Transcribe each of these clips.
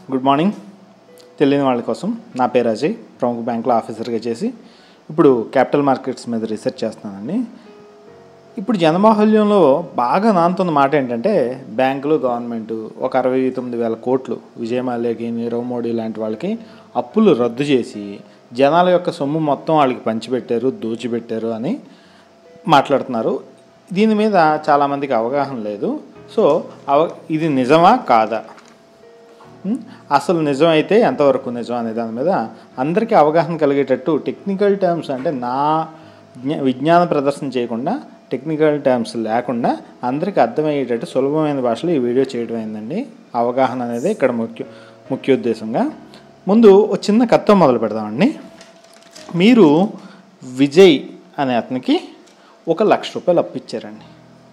Good morning తెలియని వాళ్ళ కోసం నా పేరు అజయ్ ప్రముఖ బ్యాంకులో ఆఫీసర్గా చేసి ఇప్పుడు క్యాపిటల్ మార్కెట్స్ మీద రీసెర్చ్ చేస్తున్నానండి ఇప్పుడు జనబాహుల్యంలో బాగా నానుతున్న మాట ఏంటంటే బ్యాంకులు గవర్నమెంట్ ఒక అరవై తొమ్మిది వేల కోట్లు విజయమాల్యకి నీరవ్ మోడీ లాంటి వాళ్ళకి అప్పులు రద్దు చేసి జనాల యొక్క సొమ్ము మొత్తం వాళ్ళకి పంచిపెట్టారు దోచిపెట్టారు అని మాట్లాడుతున్నారు దీని మీద చాలామందికి అవగాహన లేదు సో అవ ఇది నిజమా కాదా ఉం? అసలు నిజం అయితే ఎంతవరకు నిజం అనే దాని మీద అందరికీ అవగాహన కలిగేటట్టు టెక్నికల్ టర్మ్స్ అంటే నా జ్ఞ విజ్ఞాన ప్రదర్శన చేయకుండా టెక్నికల్ టర్మ్స్ లేకుండా అందరికీ అర్థమయ్యేటట్టు సులభమైన భాషలో ఈ వీడియో చేయడం అయిందండి అవగాహన అనేది ఇక్కడ ముఖ్య ముఖ్య ఉద్దేశంగా ముందు ఒక చిన్న కథ మొదలు పెడదామండి మీరు విజయ్ అనే అతనికి ఒక లక్ష రూపాయలు అప్పిచ్చారండి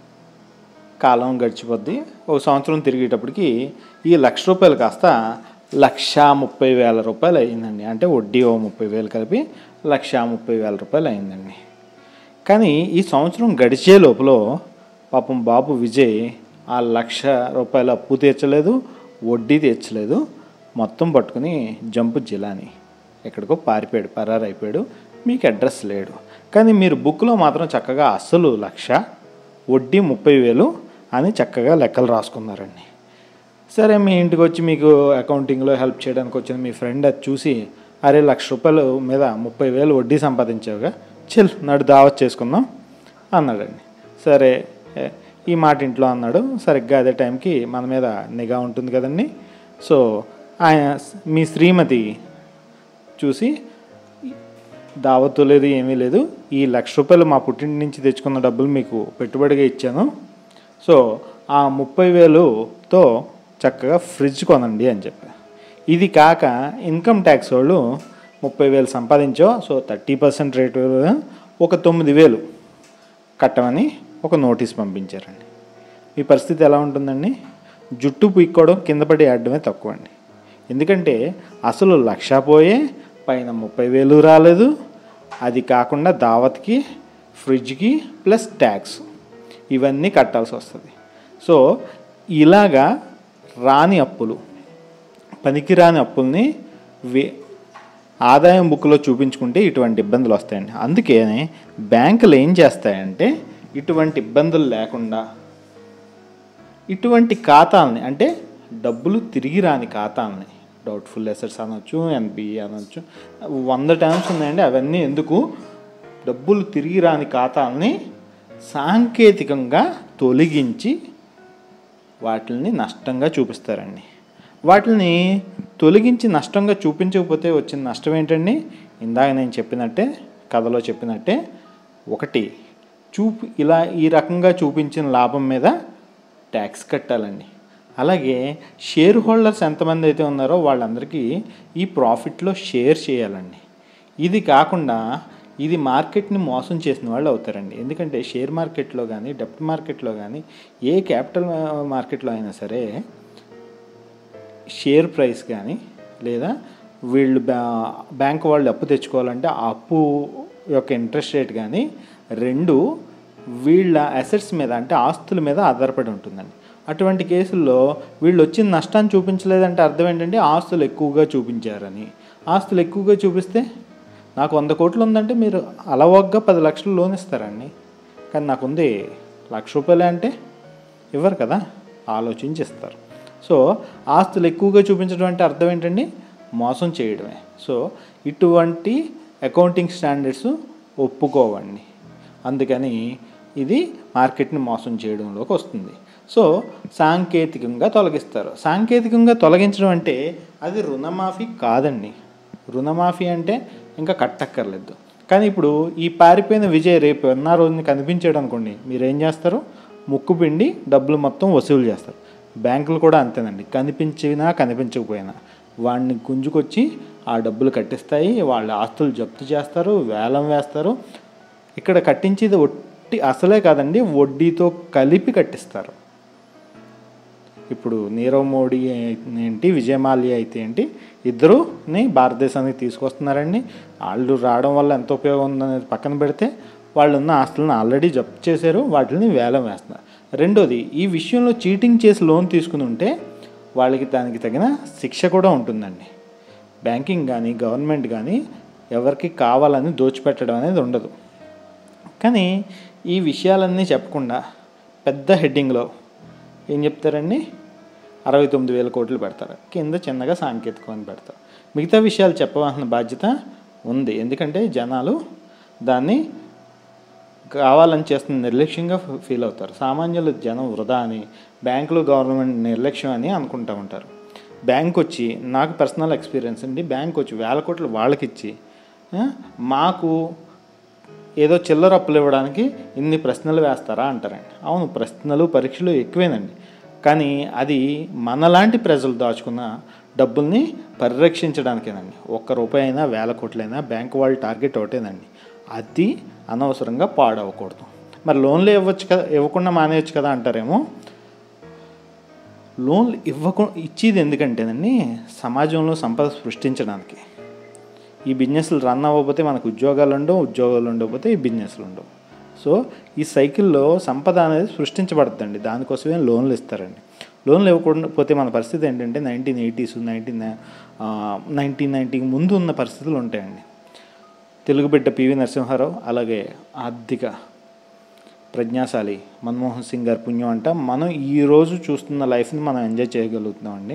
కాలం గడిచిపోద్ది ఒక సంవత్సరం తిరిగేటప్పటికి ఈ లక్ష రూపాయలు కాస్త లక్ష ముప్పై వేల రూపాయలు అయిందండి అంటే వడ్డీ ఓ ముప్పై వేలు కలిపి లక్ష ముప్పై వేల రూపాయలు అయిందండి కానీ ఈ సంవత్సరం గడిచే లోపల పాపం బాబు విజయ్ ఆ లక్ష రూపాయల అప్పు తీర్చలేదు వడ్డీ తీర్చలేదు మొత్తం పట్టుకుని జంపు జిలాని ఎక్కడికో పారిపోయాడు పరారైపోయాడు మీకు అడ్రస్ లేడు కానీ మీరు బుక్లో మాత్రం చక్కగా అస్సలు లక్ష వడ్డీ ముప్పై వేలు అని చక్కగా లెక్కలు రాసుకున్నారండి సరే మీ ఇంటికి వచ్చి మీకు అకౌంటింగ్లో హెల్ప్ చేయడానికి వచ్చిన మీ ఫ్రెండ్ అది చూసి అరే లక్ష రూపాయలు మీద ముప్పై వేలు వడ్డీ సంపాదించావుగా చెల్ నడు దావత్ చేసుకుందాం అన్నాడండి సరే ఏ, ఈ మాట ఇంట్లో అన్నాడు సరిగ్గా అదే టైంకి మన మీద నిఘా ఉంటుంది కదండి సో ఆయన మీ శ్రీమతి చూసి దావత్తు లేదు ఏమీ లేదు ఈ లక్ష రూపాయలు మా పుట్టింటి నుంచి తెచ్చుకున్న డబ్బులు మీకు పెట్టుబడిగా ఇచ్చాను సో ఆ ముప్పై వేలుతో చక్కగా ఫ్రిడ్జ్ కొనండి అని చెప్పా ఇది కాక ఇన్కమ్ ట్యాక్స్ వాళ్ళు ముప్పై వేలు సంపాదించో సో థర్టీ పర్సెంట్ రేటు ఒక తొమ్మిది వేలు కట్టమని ఒక నోటీస్ పంపించారండి మీ పరిస్థితి ఎలా ఉంటుందండి జుట్టు పీక్కోవడం కింద పడి ఆడడమే తక్కువ అండి ఎందుకంటే అసలు లక్ష పోయే పైన ముప్పై వేలు రాలేదు అది కాకుండా దావత్కి ఫ్రిడ్జ్కి ప్లస్ ట్యాక్స్ ఇవన్నీ కట్టాల్సి వస్తుంది సో ఇలాగా రాని అప్పులు పనికిరాని అప్పుల్ని వే ఆదాయం బుక్లో చూపించుకుంటే ఇటువంటి ఇబ్బందులు వస్తాయండి అందుకే బ్యాంకులు ఏం చేస్తాయంటే ఇటువంటి ఇబ్బందులు లేకుండా ఇటువంటి ఖాతాలని అంటే డబ్బులు తిరిగి రాని ఖాతాలని డౌట్ఫుల్ అసెట్స్ అనొచ్చు ఎన్బిఈ అనొచ్చు వంద టర్మ్స్ ఉన్నాయండి అవన్నీ ఎందుకు డబ్బులు తిరిగి రాని ఖాతాలని సాంకేతికంగా తొలగించి వాటిని నష్టంగా చూపిస్తారండి వాటిని తొలగించి నష్టంగా చూపించకపోతే వచ్చిన నష్టం ఏంటండి ఇందాక నేను చెప్పినట్టే కథలో చెప్పినట్టే ఒకటి చూపి ఇలా ఈ రకంగా చూపించిన లాభం మీద ట్యాక్స్ కట్టాలండి అలాగే షేర్ హోల్డర్స్ ఎంతమంది అయితే ఉన్నారో వాళ్ళందరికీ ఈ ప్రాఫిట్లో షేర్ చేయాలండి ఇది కాకుండా ఇది మార్కెట్ని మోసం చేసిన వాళ్ళు అవుతారండి ఎందుకంటే షేర్ మార్కెట్లో కానీ డెప్ట్ మార్కెట్లో కానీ ఏ క్యాపిటల్ మార్కెట్లో అయినా సరే షేర్ ప్రైస్ కానీ లేదా వీళ్ళు బ్యా బ్యాంక్ వాళ్ళు అప్పు తెచ్చుకోవాలంటే ఆ అప్పు యొక్క ఇంట్రెస్ట్ రేట్ కానీ రెండు వీళ్ళ అసెట్స్ మీద అంటే ఆస్తుల మీద ఆధారపడి ఉంటుందండి అటువంటి కేసుల్లో వీళ్ళు వచ్చిన నష్టాన్ని చూపించలేదంటే అర్థం ఏంటంటే ఆస్తులు ఎక్కువగా చూపించారని ఆస్తులు ఎక్కువగా చూపిస్తే నాకు వంద కోట్లు ఉందంటే మీరు అలవగ్గా పది లక్షలు లోన్ ఇస్తారండి కానీ నాకు ఉంది లక్ష రూపాయలే అంటే ఇవ్వరు కదా ఆలోచించి ఇస్తారు సో ఆస్తులు ఎక్కువగా చూపించడం అంటే అర్థం ఏంటండి మోసం చేయడమే సో ఇటువంటి అకౌంటింగ్ స్టాండర్డ్స్ ఒప్పుకోవండి అందుకని ఇది మార్కెట్ని మోసం చేయడంలోకి వస్తుంది సో సాంకేతికంగా తొలగిస్తారు సాంకేతికంగా తొలగించడం అంటే అది రుణమాఫీ కాదండి రుణమాఫీ అంటే ఇంకా కట్టక్కర్లేదు కానీ ఇప్పుడు ఈ పారిపోయిన విజయ్ రేపు ఎన్న రోజుని కనిపించాడు అనుకోండి మీరు ఏం చేస్తారు ముక్కు పిండి డబ్బులు మొత్తం వసూలు చేస్తారు బ్యాంకులు కూడా అంతేనండి కనిపించినా కనిపించకపోయినా వాడిని గుంజుకొచ్చి ఆ డబ్బులు కట్టిస్తాయి వాళ్ళ ఆస్తులు జప్తు చేస్తారు వేలం వేస్తారు ఇక్కడ కట్టించేది ఒట్టి అసలే కాదండి వడ్డీతో కలిపి కట్టిస్తారు ఇప్పుడు నీరవ్ మోడీ ఏంటి విజయమాల్య అయితే ఏంటి ఇద్దరుని భారతదేశానికి తీసుకొస్తున్నారండి వాళ్ళు రావడం వల్ల ఎంత ఉపయోగం ఉందనేది పక్కన పెడితే వాళ్ళు ఉన్న ఆస్తులను ఆల్రెడీ జప్తు చేశారు వాటిని వేలం వేస్తున్నారు రెండోది ఈ విషయంలో చీటింగ్ చేసి లోన్ తీసుకుని ఉంటే వాళ్ళకి దానికి తగిన శిక్ష కూడా ఉంటుందండి బ్యాంకింగ్ కానీ గవర్నమెంట్ కానీ ఎవరికి కావాలని దోచిపెట్టడం అనేది ఉండదు కానీ ఈ విషయాలన్నీ చెప్పకుండా పెద్ద హెడ్డింగ్లో ఏం చెప్తారండి అరవై తొమ్మిది వేల కోట్లు పెడతారు కింద చిన్నగా సాంకేతికం అని పెడతారు మిగతా విషయాలు చెప్పవలసిన బాధ్యత ఉంది ఎందుకంటే జనాలు దాన్ని కావాలని చేస్తున్న నిర్లక్ష్యంగా ఫీల్ అవుతారు సామాన్యులు జనం వృధా అని బ్యాంకులు గవర్నమెంట్ నిర్లక్ష్యం అని అనుకుంటూ ఉంటారు బ్యాంక్ వచ్చి నాకు పర్సనల్ ఎక్స్పీరియన్స్ అండి బ్యాంక్ వచ్చి వేల కోట్లు వాళ్ళకి ఇచ్చి ఆ, మాకు ఏదో చిల్లర అప్పులు ఇవ్వడానికి ఇన్ని ప్రశ్నలు వేస్తారా అంటారండి అవును ప్రశ్నలు పరీక్షలు ఎక్కువేనండి కానీ అది మనలాంటి ప్రజలు దాచుకున్న డబ్బుల్ని పరిరక్షించడానికేనండి ఒక్క రూపాయి అయినా వేల కోట్లైనా బ్యాంక్ వాళ్ళ టార్గెట్ ఒకటేనండి అది అనవసరంగా పాడవకూడదు మరి లోన్లు ఇవ్వచ్చు కదా ఇవ్వకుండా మానేయచ్చు కదా అంటారేమో లోన్లు ఇవ్వకు ఇచ్చేది ఎందుకంటేనండి సమాజంలో సంపద సృష్టించడానికి ఈ బిజినెస్లు రన్ అవ్వకపోతే మనకు ఉద్యోగాలు ఉండవు ఉద్యోగాలు ఉండకపోతే ఈ బిజినెస్లు ఉండవు సో ఈ సైకిల్లో సంపద అనేది సృష్టించబడుతుందండి దానికోసమే లోన్లు ఇస్తారండి లోన్లు ఇవ్వకుండా పోతే మన పరిస్థితి ఏంటంటే నైన్టీన్ ఎయిటీస్ నైన్టీన్ నైన్టీన్ నైన్టీకి ముందు ఉన్న పరిస్థితులు ఉంటాయండి తెలుగు బిడ్డ పివి నరసింహారావు అలాగే ఆర్థిక ప్రజ్ఞాశాలి మన్మోహన్ సింగ్ గారి పుణ్యం అంట మనం ఈరోజు చూస్తున్న లైఫ్ని మనం ఎంజాయ్ చేయగలుగుతున్నామండి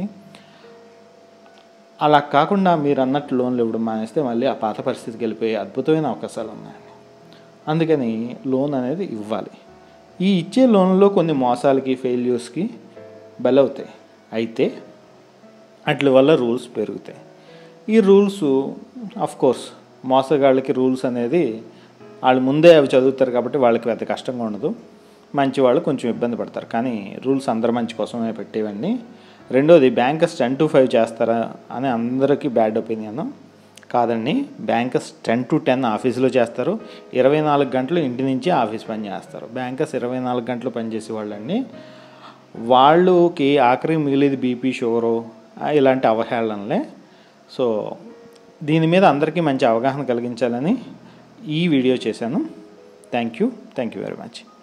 అలా కాకుండా మీరు అన్నట్టు లోన్లు ఇవ్వడం మానేస్తే మళ్ళీ ఆ పాత పరిస్థితికి వెళ్ళిపోయే అద్భుతమైన అవకాశాలు ఉన్నాయండి అందుకని లోన్ అనేది ఇవ్వాలి ఈ ఇచ్చే లోన్లో కొన్ని మోసాలకి ఫెయిల్యూర్స్కి బలవుతాయి అయితే వాటి వల్ల రూల్స్ పెరుగుతాయి ఈ రూల్స్ ఆఫ్ కోర్స్ మోసగాళ్ళకి రూల్స్ అనేది వాళ్ళు ముందే అవి చదువుతారు కాబట్టి వాళ్ళకి పెద్ద కష్టంగా ఉండదు మంచి వాళ్ళు కొంచెం ఇబ్బంది పడతారు కానీ రూల్స్ అందరి మంచి కోసమే పెట్టేవన్నీ రెండోది బ్యాంకర్స్ టెన్ టు ఫైవ్ చేస్తారా అని అందరికీ బ్యాడ్ ఒపీనియన్ కాదండి బ్యాంకర్స్ టెన్ టు టెన్ ఆఫీసులో చేస్తారు ఇరవై నాలుగు గంటలు ఇంటి నుంచి ఆఫీస్ పని చేస్తారు బ్యాంకర్స్ ఇరవై నాలుగు గంటలు పనిచేసే వాళ్ళండి వాళ్ళకి ఆఖరికి మిగిలేది బీపీ షుగరు ఆ, ఇలాంటి అవహేళనలే సో దీని మీద అందరికీ మంచి అవగాహన కలిగించాలని ఈ వీడియో చేశాను thank you thank you very much